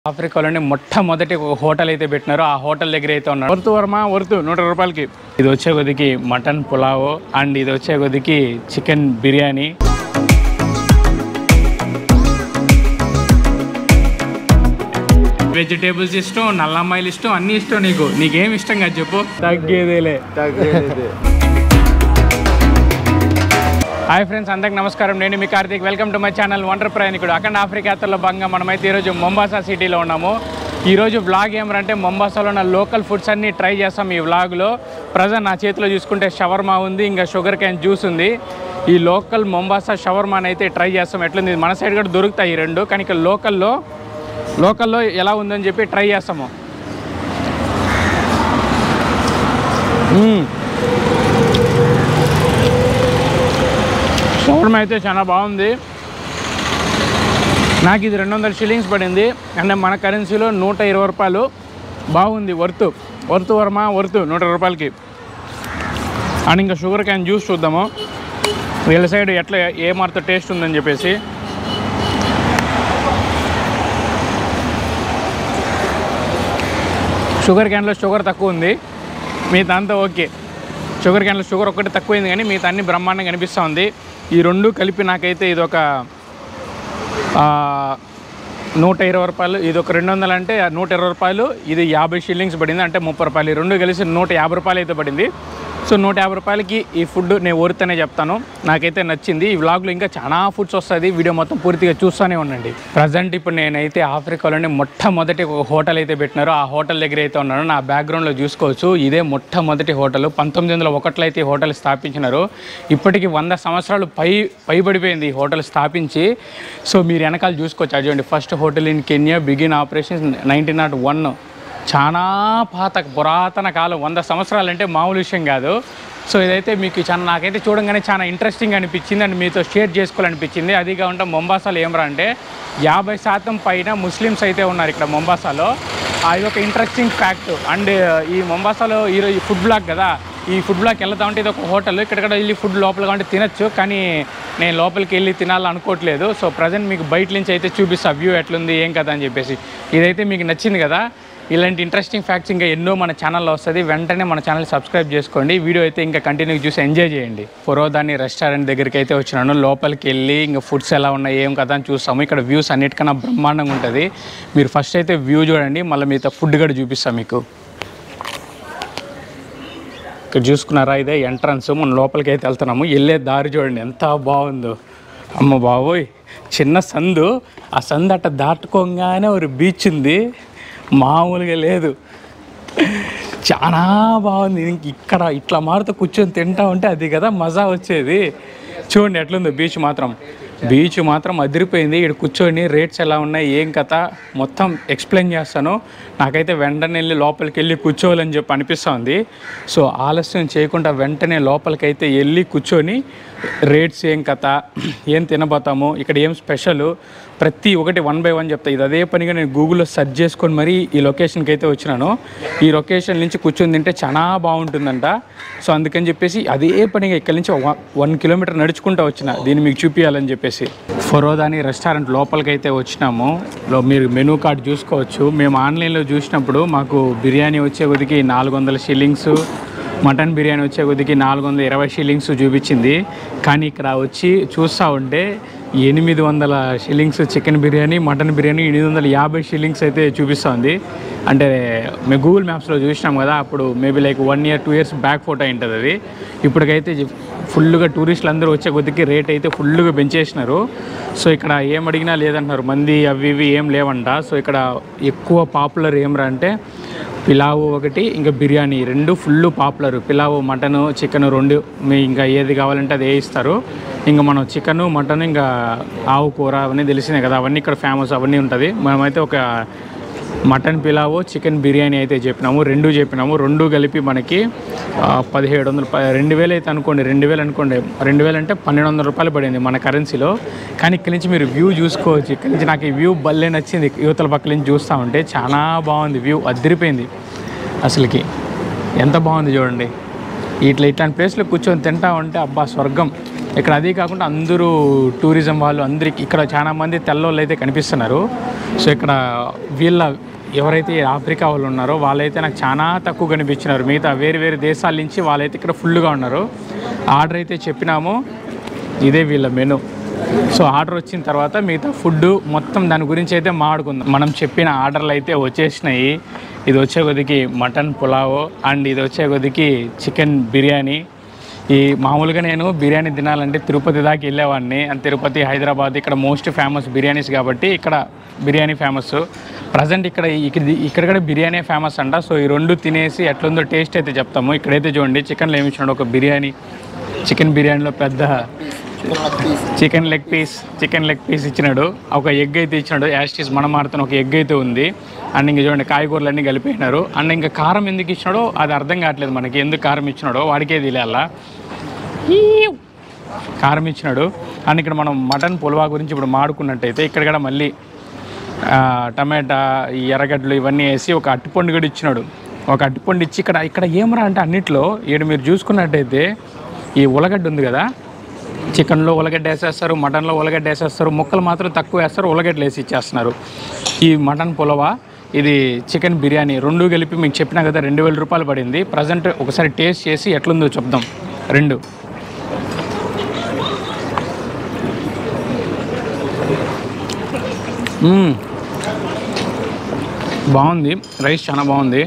ఆఫ్రికాలోనే మొట్టమొదటి ఒక హోటల్ అయితే పెట్టినారో ఆ హోటల్ దగ్గర అయితే ఉన్నారు వర్తు వర్మ వర్తు నూట రూపాయలకి ఇది వచ్చే కొద్దికి మటన్ పులావ్ అండ్ ఇది వచ్చే కొద్దికి చికెన్ బిర్యానీ వెజిటేబుల్స్ ఇష్టం నల్లమ్మాయిలు ఇష్టం అన్ని ఇష్టం నీకు నీకేం ఇష్టం కదా చెప్పు తగ్గేదేలే హాయ్ ఫ్రెండ్స్ అందరికి నమస్కారం నేను మీ Karthik welcome to my channel wander ప్రయాణికుడు అఖండ ఆఫ్రికా యాత్రలో భాగంగా మనమైతే ఈరోజు మొంబాసా సిటీలో ఉన్నాము ఈరోజు వ్లాగ్ ఏమంటే మొంబాసాలో ఉన్న లోకల్ ఫుడ్స్ అన్ని ట్రై చేస్తాం ఈ వ్లాగ్లో ప్రజెంట్ నా చేతిలో చూసుకుంటే షవర్మా ఉంది ఇంకా షుగర్ క్యాన్ జ్యూస్ ఉంది ఈ లోకల్ మొంబాసా షవర్మాని అయితే ట్రై చేస్తాం ఎట్లుంది మన సైడ్ కూడా దొరుకుతాయి ఈ రెండు కానీ ఇక్కడ లోకల్లో లోకల్లో ఎలా ఉందని చెప్పి ట్రై చేస్తాము మ్మ్. షవర్మా అయితే చాలా బాగుంది నాకు ఇది రెండు వందల షిల్లింగ్స్ పడింది అంటే మన కరెన్సీలో నూట ఇరవై రూపాయలు బాగుంది వర్తు వర్తు వర్మ వర్తు నూట రూపాయలకి అండ్ ఇంకా షుగర్ క్యాన్ జ్యూస్ చూద్దాము వీళ్ళ సైడ్ ఎట్లా ఏ మాత్రం టేస్ట్ ఉందని చెప్పేసి షుగర్ క్యాన్లో షుగర్ తక్కువ ఉంది మిగతా అంతా ఓకే షుగర్ క్యాన్లో షుగర్ ఒక్కటి తక్కువైంది కానీ మిగతా అన్ని బ్రహ్మాండంగా కనిపిస్తూ ఉంది ఈ రెండు కలిపి నాకైతే ఇది ఒక ఆ, నూట ఇరవై రూపాయలు ఇది ఒక రెండు వందలు అంటే ఆ నూట ఇరవై రూపాయలు ఇది యాభై షిల్లింగ్స్ పడింది అంటే ముప్పై రూపాయలు ఈ రెండు కలిసి నూట యాభై రూపాయలు అయితే పడింది సో నూట యాభై రూపాయలకి ఈ ఫుడ్ నేను ఊరితేనే చెప్తాను నాకైతే నచ్చింది ఈ వ్లాగ్లో ఇంకా చాలా ఫుడ్స్ వస్తుంది వీడియో మొత్తం పూర్తిగా చూస్తూనే ఉండండి ప్రజెంట్ ఇప్పుడు నేనైతే ఆఫ్రికాలోనే మొట్టమొదటి ఒక హోటల్ అయితే పెట్టినారో ఆ హోటల్ దగ్గర అయితే ఉన్నాను నా బ్యాక్గ్రౌండ్లో చూసుకోవచ్చు ఇదే మొట్టమొదటి హోటల్ పంతొమ్మిది వందల ఒకటిలో అయితే ఈ హోటల్ స్థాపించినారు ఇప్పటికి వంద సంవత్సరాలు పై పైబడిపోయింది ఈ హోటల్ స్థాపించి సో మీరు వెనకాల చూసుకోవచ్చు అది చూడండి first hotel in Kenya begin operation nineteen nought one చాలా పాత పురాతన కాలం వంద సంవత్సరాలు అంటే మామూలు విషయం కాదు సో ఇదైతే మీకు చాలా నాకైతే చూడంగానే చాలా ఇంట్రెస్టింగ్ అనిపించింది అండ్ మీతో షేర్ చేసుకోవాలనిపించింది అది కాకుండా మొంబాసాలో ఏమరా అంటే యాభై శాతం పైన ముస్లిమ్స్ అయితే ఉన్నారు ఇక్కడ మొంబాసాలో అది ఒక ఇంట్రెస్టింగ్ ఫ్యాక్ట్ అండ్ ఈ మొంబాసాలో ఈరోజు ఈ ఫుడ్ బ్లాక్ కదా ఈ ఫుడ్ బ్లాక్ వెళ్తా ఉంటే ఇది ఒక హోటల్ ఇక్కడ వెళ్ళి ఫుడ్ లోపల ఉంటే తినచ్చు కానీ నేను లోపలికి వెళ్ళి తినాలనుకోవట్లేదు సో ప్రజెంట్ మీకు బయట నుంచి అయితే చూపిస్తా వ్యూ ఎట్లుంది ఏం కదా అని చెప్పేసి ఇదైతే మీకు నచ్చింది కదా ఇలాంటి ఇంట్రెస్టింగ్ ఫ్యాక్ట్స్ ఇంకా ఎన్నో మన ఛానల్లో వస్తుంది వెంటనే మన ఛానల్ సబ్స్క్రైబ్ చేసుకోండి వీడియో అయితే ఇంకా కంటిన్యూ చూసి ఎంజాయ్ చేయండి ఫొరోదాని రెస్టారెంట్ దగ్గరికి అయితే వచ్చినాను లోపలికి వెళ్ళి ఇంకా ఫుడ్స్ ఎలా ఉన్నాయి ఏం కదా అని చూస్తాము ఇక్కడ వ్యూస్ అన్నిటికన్నా బ్రహ్మాండంగా ఉంటుంది మీరు ఫస్ట్ అయితే వ్యూ చూడండి మళ్ళీ మిగతా ఫుడ్ కూడా చూపిస్తాం మీకు ఇక్కడ చూసుకున్నారా ఇదే ఎంట్రన్స్ మనం లోపలికి అయితే వెళ్తున్నాము వెళ్ళే దారి చూడండి ఎంత బాగుందో అమ్మ బాబోయ్ చిన్న సందు ఆ సందు అట్ట దాటుకోగానే ఒక బీచ్ ఉంది మామూలుగా లేదు చాలా బాగుంది ఇంక ఇక్కడ ఇట్లా మారుతూ కూర్చొని తింటా ఉంటే అది కదా మజా వచ్చేది చూడండి ఎట్లుందో బీచ్ మాత్రం బీచ్ మాత్రం అదిరిపోయింది ఇక్కడ కూర్చొని రేట్స్ ఎలా ఉన్నాయి ఏం కథ మొత్తం ఎక్స్ప్లెయిన్ చేస్తాను నాకైతే వెంటనే వెళ్ళి లోపలికి వెళ్ళి కూర్చోవాలని చెప్పి అనిపిస్తుంది సో ఆలస్యం చేయకుండా వెంటనే లోపలికైతే వెళ్ళి కూర్చొని రేట్స్ ఏం కథ ఏం తినబోతాము ఇక్కడ ఏం స్పెషల్ ప్రతి ఒక్కటి వన్ బై వన్ చెప్తా ఇది అదే పనిగా నేను గూగుల్లో సెర్చ్ చేసుకొని మరీ ఈ లొకేషన్కి అయితే వచ్చినాను ఈ లొకేషన్ నుంచి కూర్చొని తింటే చాలా బాగుంటుందంట సో అందుకని చెప్పేసి అదే పనిగా ఇక్కడ నుంచి వన్ కిలోమీటర్ నడుచుకుంటూ వచ్చిన దీన్ని మీకు చూపించాలని చెప్పేసి ఫరోదాని రెస్టారెంట్ లోపలికి అయితే వచ్చినాము లో మీరు మెనూ కార్డ్ చూసుకోవచ్చు మేము ఆన్లైన్లో చూసినప్పుడు మాకు బిర్యానీ వచ్చే కొద్దికి నాలుగు వందల షిల్లింగ్స్ మటన్ బిర్యానీ వచ్చే కొద్దికి నాలుగు వందల ఇరవై షిల్లింగ్స్ చూపించింది కానీ ఇక్కడ వచ్చి చూస్తూ ఉంటే ఎనిమిది వందల shillings chicken biryani mutton biryani ఎనిమిది వందల యాభై షిల్లింగ్స్ అయితే చూపిస్తుంది అంటే మేము గూగుల్ మ్యాప్స్లో చూసినాం కదా అప్పుడు maybe like one year two years back photo ఉంటుంది అది ఇప్పటికైతే ఫుల్గా టూరిస్టులు అందరూ వచ్చే కొద్దికి రేట్ అయితే ఫుల్గా పెంచేసినారు సో ఇక్కడ ఏం అడిగినా లేదంటున్నారు మంది అవి ఇవి ఏం లేవంట సో ఇక్కడ ఎక్కువ పాపులర్ ఏమరా అంటే పిలావు ఒకటి ఇంకా బిర్యానీ రెండు full popular pilau mutton chicken రెండు మీ ఇంకా ఏది కావాలంటే అది వేయిస్తారు ఇంకా మనం చికెన్ మటన్ ఇంకా ఆవు కూర అవన్నీ తెలిసినాయి కదా అవన్నీ ఇక్కడ ఫేమస్ అవన్నీ ఉంటుంది మనమైతే ఒక మటన్ పిలావు చికెన్ బిర్యానీ అయితే చెప్పినాము రెండు చెప్పినాము రెండు కలిపి మనకి ఆ, పదిహేడు వందలు ప- రెండు వేలు అయితే అనుకోండి రెండు వేలు అనుకోండి రెండు వేలు అంటే పన్నెండు వందల రూపాయలు పడింది మన కరెన్సీలో కానీ ఇక్కడి నుంచి మీరు వ్యూ చూసుకోవచ్చు ఇక్కడి నుంచి నాకు ఈ వ్యూ భలే నచ్చింది యువతల పక్కల నుంచి చూస్తూ ఉంటే చాలా బాగుంది వ్యూ అదిరిపోయింది అసలుకి ఎంత బాగుంది చూడండి ఇట్లా ఇట్లాంటి ప్లేస్లో కూర్చొని తింటా ఉంటే అబ్బా స్వర్గం ఇక్కడ అదే కాకుండా అందరూ టూరిజం వాళ్ళు అందరికి ఇక్కడ చాలా మంది తెల్లోళ్ళు అయితే కనిపిస్తున్నారు సో ఇక్కడ వీళ్ళ ఎవరైతే ఆఫ్రికా వాళ్ళు ఉన్నారో వాళ్ళైతే నాకు చాలా తక్కువ కనిపించినారు మిగతా వేరు వేరు దేశాల నుంచి వాళ్ళైతే ఇక్కడ ఫుల్గా ఉన్నారు ఆర్డర్ అయితే చెప్పినాము ఇదే వీళ్ళ మెను సో ఆర్డర్ వచ్చిన తర్వాత మిగతా ఫుడ్ మొత్తం దాని గురించి అయితే మాట్లాడుకుందాం మనం చెప్పిన ఆర్డర్లు అయితే వచ్చేసినాయి ఇది వచ్చే కొద్దికి మటన్ పులావ్ అండ్ ఇది వచ్చే కొద్దికి చికెన్ బిర్యానీ ఈ మామూలుగా నేను బిర్యానీ తినాలంటే తిరుపతి దాకా వెళ్ళేవాడిని అండ్ తిరుపతి హైదరాబాద్ ఇక్కడ మోస్ట్ ఫేమస్ బిర్యానీస్ కాబట్టి ఇక్కడ బిర్యానీ ఫేమస్ ప్రజెంట్ ఇక్కడ ఇక్కడ ఇక్కడ కూడా బిర్యానీ ఫేమస్ అంట సో ఈ రెండు తినేసి ఎట్లుందో టేస్ట్ అయితే చెప్తాము ఇక్కడైతే చూడండి చికెన్లో ఏమి ఇచ్చినాడు ఒక బిర్యానీ చికెన్ బిర్యానీలో పెద్ద chicken leg piece chicken leg piece ఇచ్చినాడు ఒక ఎగ్ అయితే ఇచ్చినాడు యాస్టీస్ మనం ఆడుతున్న ఒక ఎగ్ అయితే ఉంది అండ్ ఇంక చూడండి కాయగూరలన్నీ కలిపేసినారు అండ్ ఇంకా కారం ఎందుకు ఇచ్చినాడో అది అర్థం కావట్లేదు మనకి ఎందుకు కారం ఇచ్చినాడో వాడికే తెలియాలా ఈవ్. కారం ఇచ్చినాడు అండ్ ఇక్కడ మనం మటన్ పులవా గురించి ఇప్పుడు మాడుకున్నట్టయితే ఇక్కడ కూడా మళ్ళీ ఆ, టమాటా ఈ ఎర్రగడ్డలు ఇవన్నీ వేసి ఒక అట్టిపండు కూడా ఇచ్చినాడు ఒక అట్టిపండు ఇచ్చి ఇక్కడ ఇక్కడ ఏమరా అంటే అన్నిట్లో ఈడ మీరు చూసుకున్నట్టయితే ఈ ఉల్లగడ్డ ఉంది కదా చికెన్లో ఉల్లగడ్డ వేసేస్తారు మటన్లో ఉల్లగడ్డ వేసేస్తారు ముక్కలు మాత్రం తక్కువ వేస్తారు ఉల్లగడ్డలు వేసి ఇచ్చేస్తున్నారు ఈ మటన్ పులవ ఇది చికెన్ బిర్యానీ రెండు కలిపి మీకు చెప్పినా కదా రెండు వేల రూపాయలు పడింది ప్రజెంట్ ఒకసారి టేస్ట్ చేసి ఎట్లుందో చెప్దాం రెండు మ్మ్. బాగుంది రైస్ చాలా బాగుంది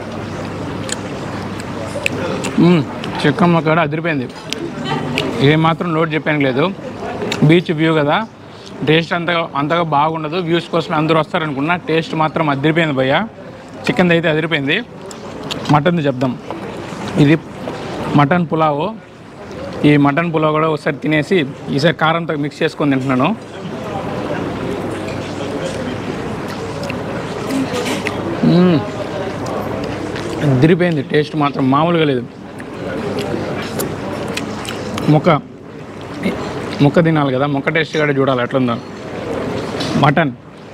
మ్మ్. చికెన్ మొక్క కూడా అదిరిపోయింది ఏం మాత్రం నోట్ చెప్పాను లేదు బీచ్ వ్యూ కదా టేస్ట్ అంతగా అంతగా బాగుండదు వ్యూస్ కోసం అందరూ వస్తారనుకున్నా టేస్ట్ మాత్రం అదిరిపోయింది భయ్య చికెన్ అయితే అదిరిపోయింది మటన్ది చెప్దాం ఇది మటన్ పులావ్ ఈ మటన్ పులావ్ కూడా ఒకసారి తినేసి ఈసారి కారంతో మిక్స్ చేసుకొని తింటున్నాను మ్మ్. అదిరిపోయింది టేస్ట్ మాత్రం మామూలుగా లేదు ముక్క ముక్క తినాలి కదా ముక్క టేస్ట్ కూడా చూడాలి ఎట్లుందో మటన్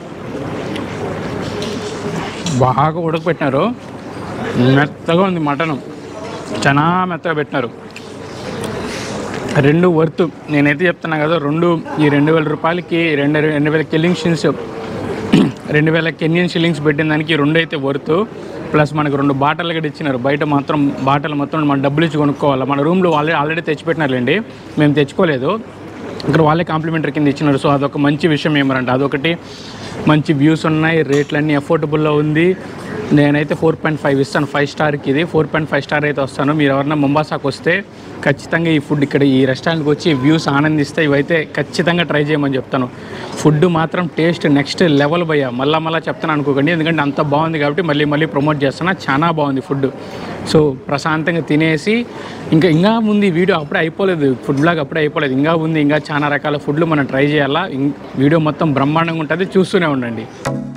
బాగా ఉడకపెట్టినారు మెత్తగా ఉంది మటన్ చాలా మెత్తగా పెట్టినారు రెండు వర్త్ నేనైతే చెప్తున్నా కదా రెండు ఈ రెండు వేల రూపాయలకి రెండు రెండు వేల కెల్లింగ్ షిల్లింగ్స్ రెండు వేల కెన్యన్ షిల్లింగ్స్ పెట్టిన దానికి ఈ రెండు అయితే వర్త్ ప్లస్ మనకు రెండు బాటలు కూడా ఇచ్చినారు బయట మాత్రం బాటలు మొత్తం మన డబ్బులు ఇచ్చి కొనుక్కోవాలి మన రూమ్లో వాళ్ళే ఆల్రెడీ తెచ్చిపెట్టినారులేండి మేము తెచ్చుకోలేదు ఇక్కడ వాళ్ళే కాంప్లిమెంటరీ కింద ఇచ్చినారు సో అదొక మంచి విషయం ఏమరంటే అదొకటి మంచి వ్యూస్ ఉన్నాయి రేట్లు అన్నీ అఫోర్డబుల్లో ఉంది నేనైతే ఫోర్ పాయింట్ ఫైవ్ ఇస్తాను ఫైవ్ స్టార్కి ఇది ఫోర్ పాయింట్ ఫైవ్ స్టార్ అయితే వస్తాను మీరు ఎవరన్నా ముంబాసాకు వస్తే ఖచ్చితంగా ఈ ఫుడ్ ఇక్కడ ఈ రెస్టారెంట్కి వచ్చి వ్యూస్ ఆనందిస్తే ఇవైతే ఖచ్చితంగా ట్రై చేయమని చెప్తాను ఫుడ్ మాత్రం టేస్ట్ నెక్స్ట్ లెవెల్ భయ్య మళ్ళా మళ్ళీ చెప్తాను అనుకోకండి ఎందుకంటే అంత బాగుంది కాబట్టి మళ్ళీ మళ్ళీ ప్రమోట్ చేస్తున్నా చాలా బాగుంది ఫుడ్ సో ప్రశాంతంగా తినేసి ఇంకా ఇంకా ఉంది వీడియో అప్పుడే అయిపోలేదు ఫుడ్ బ్లాగ్ అప్పుడే అయిపోలేదు ఇంకా ఉంది ఇంకా చాలా రకాల ఫుడ్లు మనం ట్రై చేయాలా ఇం- వీడియో మొత్తం బ్రహ్మాండంగా ఉంటుంది చూస్తూనే ఉండండి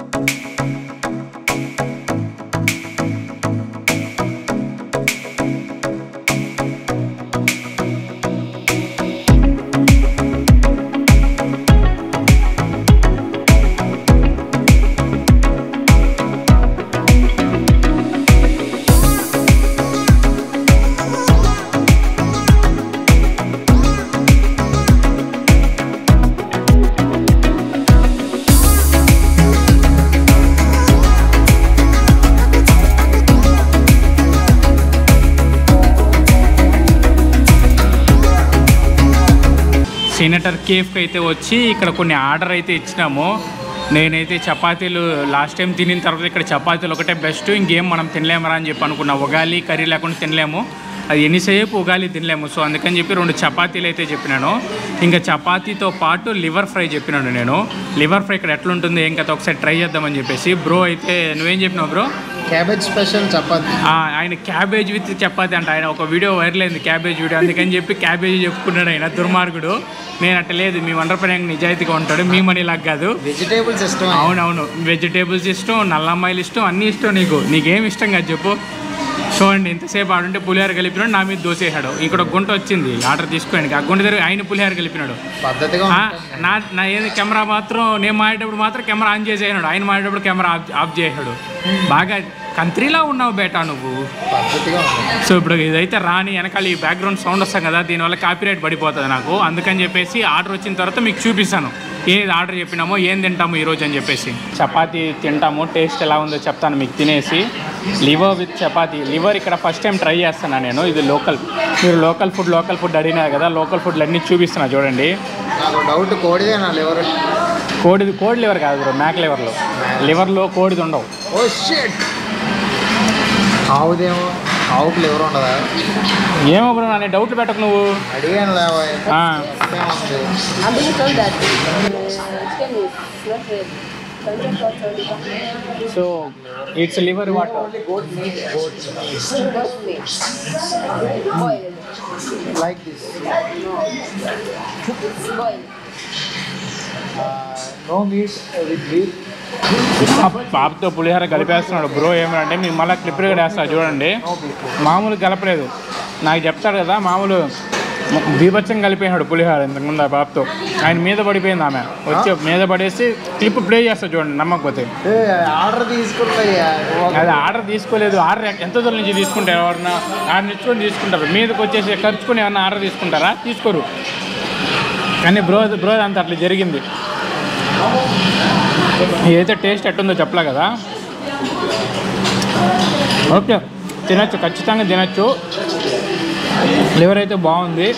సీనేటర్ కేఫ్కి అయితే వచ్చి ఇక్కడ కొన్ని ఆర్డర్ అయితే ఇచ్చినాము నేనైతే చపాతీలు లాస్ట్ టైం తినిన తర్వాత ఇక్కడ చపాతీలు ఒకటే బెస్ట్ ఇంకేం మనం తినలేమరా అని చెప్పి అనుకున్నా ఉగాలి కర్రీ లేకుండా తినలేము అది ఎన్నిసేపు ఉగాలి తినలేము సో అందుకని చెప్పి రెండు చపాతీలు అయితే చెప్పినాను ఇంకా చపాతీతో పాటు లివర్ ఫ్రై చెప్పినాను నేను లివర్ ఫ్రై ఇక్కడ ఎట్లుంటుంది ఏం కదా ఒకసారి ట్రై చేద్దామని చెప్పేసి బ్రో అయితే నువ్వేం చెప్పినావు బ్రో క్యాబేజ్ స్పెషల్ చపాతి ఆ, ఆయన క్యాబేజ్ విత్ చపాతి అంట ఆయన ఒక వీడియో వైరల్ అయింది క్యాబేజ్ వీడియో అందుకని చెప్పి క్యాబేజ్ చెప్పుకున్నాడు ఆయన దుర్మార్గుడు నేను అట్ట లేదు మీ వండర్ పని నిజాయితీగా ఉంటాడు మీ మనీ లాగా కాదు వెజిటేబుల్స్ ఇష్టం అవునవును వెజిటేబుల్స్ ఇష్టం నల్ల అమ్మాయిలు ఇష్టం అన్నీ ఇష్టం నీకు నీకేం ఇష్టం కాదు చెప్పు చూడండి ఇంతసేపు ఆడుంటే పులిహార కలిపినాడు నా మీద దోసేసాడు ఇక్కడ ఒక గుంట వచ్చింది ఆర్డర్ తీసుకోండి ఆ గుంట దగ్గర ఆయన పులిహార కలిపినాడు పద్ధతిగా ఆ, ఉంటుంది. నా నా ఏది కెమెరా మాత్రం నేను మాడేటప్పుడు మాత్రం కెమెరా ఆన్ చేసేసాడు ఆయన మాడేటప్పుడు కెమెరా ఆఫ్ ఆఫ్ చేసాడు బాగా కంట్రీలా ఉన్నావు బేటా నువ్వు పద్ధతిగా ఉంటుంది సో ఇప్పుడు ఇదైతే రాని వెనకాల ఈ బ్యాక్గ్రౌండ్ సౌండ్ వస్తాం కదా దీనివల్ల కాపీరైట్ పడిపోతుంది నాకు అందుకని చెప్పేసి ఆర్డర్ వచ్చిన తర్వాత మీకు చూపిస్తాను ఏది ఆర్డర్ చెప్పినామో ఏం తింటాము ఈరోజు అని చెప్పేసి చపాతీ తింటాము టేస్ట్ ఎలా ఉందో చెప్తాను మీకు తినేసి లివర్ విత్ చపాతీ లివర్ ఇక్కడ ఫస్ట్ టైం ట్రై చేస్తున్నా నేను ఇది లోకల్ మీరు లోకల్ ఫుడ్ లోకల్ ఫుడ్ అడిగినారు కదా లోకల్ ఫుడ్లు అన్నీ చూపిస్తున్నా చూడండి నాకు డౌట్ కోడిదేనా లివర్ కోడిది కోడి లివర్ కాదు బ్రో మేక లివర్లో లివర్లో కోడిది ఉండవు ఓ షిట్ ఆవుదేమో ఆవుకు లివర్ ఉండదా ఏమో బ్రో నా డౌట్లు పెట్టకు నువ్వు అడిగాను లేవా ఆ, ఏముంది I'm being told that uh, chicken is not red. Content for Saudi. So it's liver what Goat meat. Boiled. Like this It's boiled. No meat with beef పాపతో పులిహోర కలిపేస్తున్నాడు బ్రో ఏమంటే మీకు మళ్ళీ క్లిప్ కూడా వేస్తాడు చూడండి మామూలు కలపలేదు నాకు చెప్తాడు కదా మామూలు బీభత్సం కలిపేసాడు పులిహోర ఇంతకుముందు ఆ బాబుతో ఆయన మీద పడిపోయింది ఆమె వచ్చి మీద పడేసి క్లిప్ ప్లే చేస్తాడు చూడండి నమ్మకపోతే ఆర్డర్ తీసుకున్నాయ్యా అది ఆర్డర్ తీసుకోలేదు ఆర్డర్ ఎంత దూరం నుంచి తీసుకుంటారు ఎవరన్నా ఆర్డర్ ఇచ్చుకొని తీసుకుంటారు మీదకి వచ్చేసి ఖర్చుకొని ఏమన్నా ఆర్డర్ తీసుకుంటారా తీసుకోరు కానీ బ్రో బ్రో అంత అట్లా జరిగింది ఏదైతే టేస్ట్ ఎట్టుందో చెప్పలే కదా ఓకే తినచ్చు ఖచ్చితంగా తినచ్చు ఫ్లేవర్ అయితే బాగుంది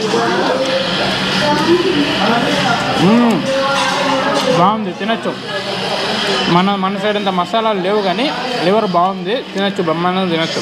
మ్మ్. బాగుంది తినచ్చు మన మన సైడ్ అంత మసాలాలు లేవు కానీ లివర్ బాగుంది తినచ్చు బ్రహ్మాండంగా తినచ్చు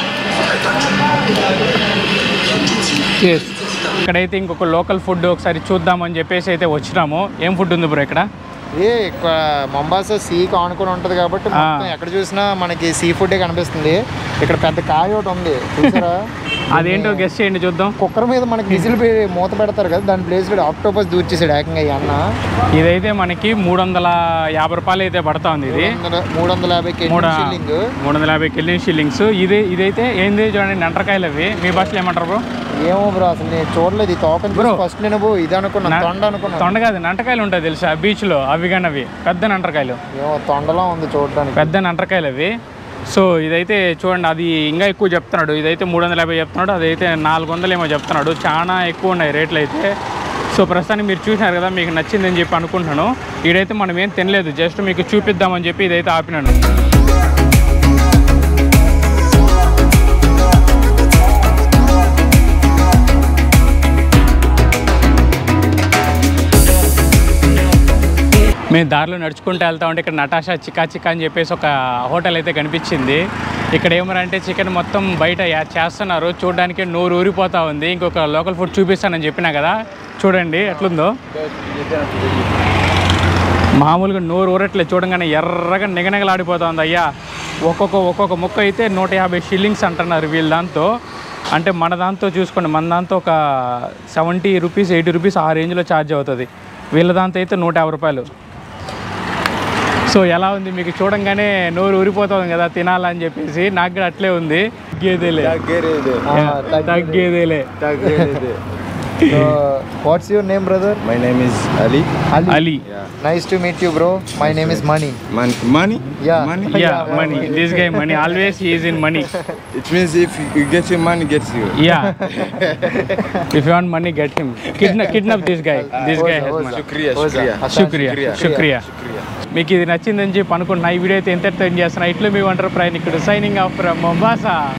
Cheers. ఇక్కడైతే ఇంకొక లోకల్ ఫుడ్ ఒకసారి చూద్దామని చెప్పేసి అయితే వచ్చినాము ఏం ఫుడ్ ఉంది బ్రో ఇక్కడ ఏ ఇక్కడ మొంబాసా సీకి ఆనుకొని ఉంటుంది కాబట్టి ఆ. మొత్తం ఎక్కడ చూసినా మనకి సీ ఫుడ్ కనిపిస్తుంది ఇక్కడ పెద్ద కాయ ఒకటి ఉంది చూసారా అదేంటో గెస్ట్ చేయండి చూద్దాం కుక్కర్ మీద మనకి విజిల్ పె- మూత పెడతారు కదా దాని ప్లేస్ లో ఆక్టోపస్ దూర్చేసాడు ఏకంగా ఈ అన్న ఇదైతే మనకి మూడు వందల యాభై రూపాయలు అయితే పడతా ఉంది ఇది వందల- మూడు వందల యాభై కేజీ మూడు షిల్లింగ్ మూడు వందల యాభై కెళ్ళిన షిల్లింగ్స్ ఇది ఇదైతే ఏంది చూడండి నంటరకాయలు అవి మీ భాషలో ఏమంటారు బ్రో ఏమో బ్రో అసలు నేను చూడలేదు ఈ తోకని Bro. ఫస్ట్ నేను బో ఇది అనుకున్నా నా- తొండ అనుకున్నా తొండ కాదు నంటకాయలు ఉంటాయి తెలుసా బీచ్లో అవి కానీ అవి పెద్ద నంటరకాయలు ఏమో తొండలా ఉంది చూడడానికి పెద్ద నంటరకాయలు అవి సో ఇదైతే చూడండి అది ఇంకా ఎక్కువ చెప్తున్నాడు ఇదైతే మూడు వందల యాభై చెప్తున్నాడు అదైతే నాలుగు వందలు ఏమో చెప్తున్నాడు చాలా ఎక్కువ ఉన్నాయి రేట్లు అయితే సో ప్రస్తుతానికి మీరు చూసినారు కదా మీకు నచ్చిందని చెప్పి అనుకుంటున్నాను ఇదైతే మనం ఏం తినలేదు జస్ట్ మీకు చూపిద్దామని చెప్పి ఇదైతే ఆపినాను మేము దారిలో నడుచుకుంటూ వెళ్తా ఉంటే ఇక్కడ నటాషా చికా చికా అని చెప్పేసి ఒక హోటల్ అయితే కనిపించింది ఇక్కడ ఏమరంటే చికెన్ మొత్తం బయట యా- చేస్తున్నారు చూడడానికి నోరు ఊరిపోతా ఉంది ఇంకొక లోకల్ ఫుడ్ చూపిస్తానని చెప్పినా కదా చూడండి ఎట్లుందో మామూలుగా నోరు ఊరట్లే చూడంగానే ఎర్రగా నిగనిగలాడిపోతుంది అయ్యా ఒక్కొక్క ఒక్కొక్క ముక్క అయితే నూట యాభై షిల్లింగ్స్ అంటున్నారు వీళ్ళ దాంతో అంటే మన దాంతో చూసుకోండి మన దాంతో ఒక సెవెంటీ రూపీస్ ఎయిటీ రూపీస్ ఆ రేంజ్లో ఛార్జ్ అవుతుంది వీళ్ళ దాంతో అయితే నూట యాభై రూపాయలు సో ఎలా ఉంది మీకు చూడంగానే నోరు ఊరిపోతుంది కదా తినాలని చెప్పేసి నాకు కూడా అట్లే ఉంది తగ్గేదేలే తగ్గేదేలే what's your name brother My name is Ali. Ali nice to meet you bro my name is money Man, money? Yeah. Money? Yeah money this guy money always is in money It means if you get your money, gets you. Yeah. if you want money, get him. Kidnap, kidnap this guy. This guy has money. Shukriya, Oza. shukriya. Hassan, శుక్రియా శుక్రియా మీకు ఇది నచ్చిందని చెప్పి అనుకుంటున్నా ఈ video అయితే ఎంత ఎంతటితో చేస్తున్నా ఇట్లు మీ వంటర్ ప్రయాణికుడు సైనింగ్ ఆఫ్ ఫ్రమ్ మొంబాసా